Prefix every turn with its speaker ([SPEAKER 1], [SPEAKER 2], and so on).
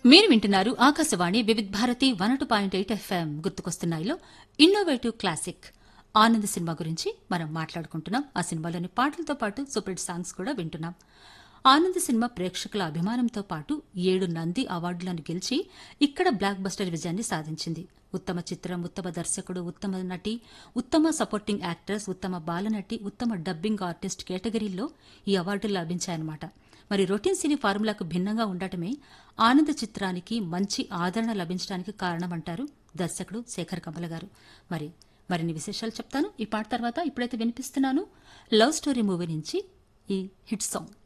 [SPEAKER 1] మీరు వింటున్నారు Akashvani Vividh Bharati one two point eight FM గుర్తుకొస్తున్నాయిలో ఇన్నోవేటివ్ క్లాసిక్ ఆనంద్ సినిమా గురించి మనం మాట్లాడుకుంటున్నాం ఆ సినిమాలోని పాటలతో పాటు సూపర్ సాంగ్స్ కూడా వింటున్నాం ఆనంద్ సినిమా ప్రేక్షకుల అభిమానంతో పాటు ఏడు నంది అవార్డులను గెలిచి ఇక్కడ బ్లాక్ బస్టర్ విజయాన్ని సాధించింది ఉత్తమ చిత్రం ఉత్తమ దర్శకుడు ఉత్తమ నటి ఉత్తమ సపోర్టింగ్ యాక్టర్స్ ఉత్తమ బాలనటి ఉత్తమ డబ్బింగ్ ఆర్టిస్ట్ కేటగిరీల్లో ఈ అవార్డులు లభించాయన్నమాట మరి రొటీన్ సినీ ఫార్ములాకు భిన్నంగా ఉండటమే ఆనంద చిత్రానికి మంచి ఆదరణ లభించడానికి కారణమంటారు దర్శకుడు శేఖర్ కమల గారు మరి మరిన్ని విశేషాలు చెప్తాను ఈ పాట తర్వాత ఇప్పుడైతే వినిపిస్తున్నాను లవ్ స్టోరీ మూవీ నుంచి ఈ హిట్ సాంగ్